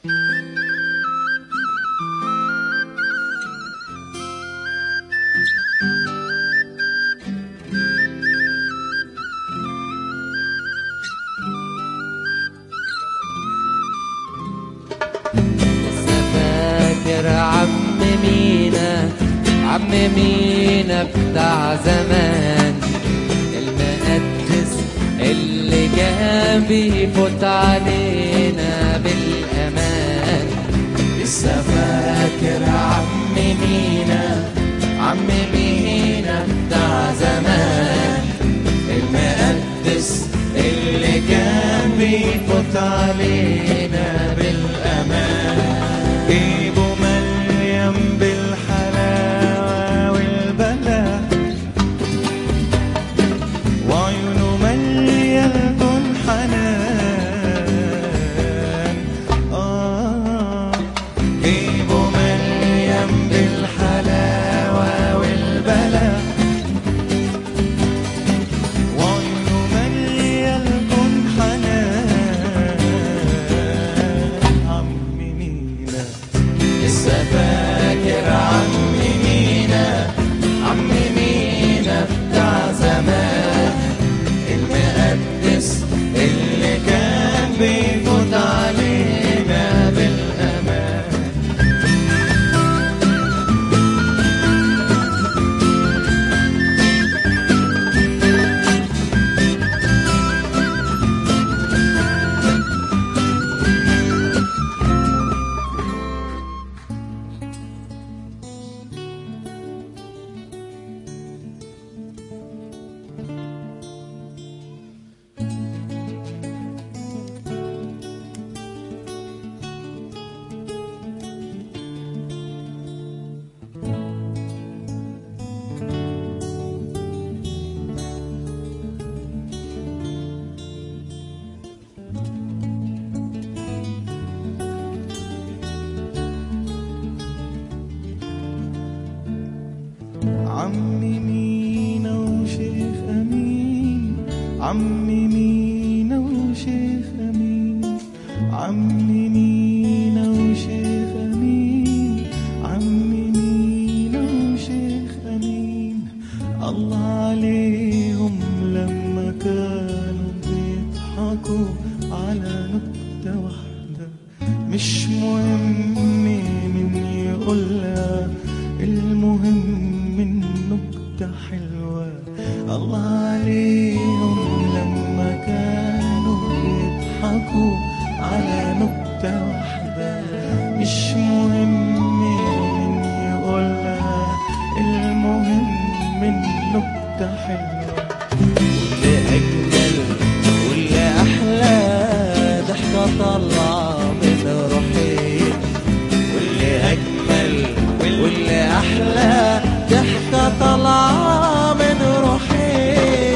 لسه فاكر عم مينا عم مينا بتاع زمان المقدس اللي كان بيفوت علينا بالأمان لسه فاكر عم مينا عم مينا بتاع زمان المقدس اللي كان بيفوت علينا بالأمان جيبه مليان بالحلاوة والبلاء وعيونه مليان حنان آه جيبه مليان بالحلاوة والبلاء وعيونه مليان حنان عم مينا لسه فاكر عم مينا عم مينا بتاع زمان المقدس اللي كان بيفوت علينا بالأمان عمي مينا وشيخ أمين عمي مينا وشيخ أمين عمي مينا وشيخ أمين عمي مينا وشيخ أمين الله عليهم لما كانوا بيضحكوا على نكتة واحدة مش مهم مين يقولها المهم من نكتة حلوة الله عليهم لما كانوا بيضحكوا على نكتة واحدة مش مهم مين يقولها المهم من نكتة حلوة واللي أجمل واللي أحلى ضحكة طالعة من روحي واللي أجمل واللي أحلى ضحكة طالعة من روحي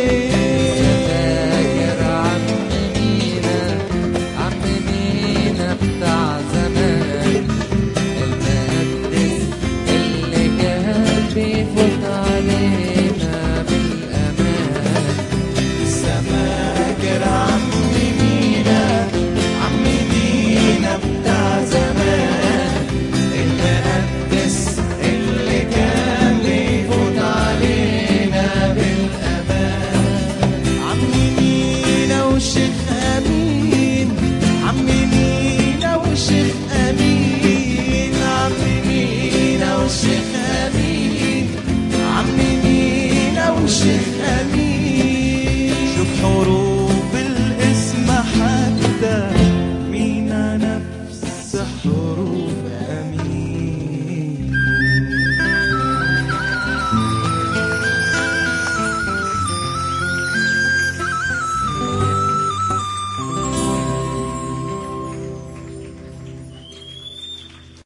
فاكر عم مينا عم مينا بتاع زمان المقدس اللي كان بيفوت علينا بالأمان لسه فاكر عمي مينا عمي مينا بتاع زمان المقدس اللي كان بيفوت علينا بالأمان عمي مينا وشيخ أمين عمي مينا وشيخ أمين عمي مينا وشيخ أمين عمي مينا وشيخ أمين شوف حروف الاسم حتى مينا نفس حروف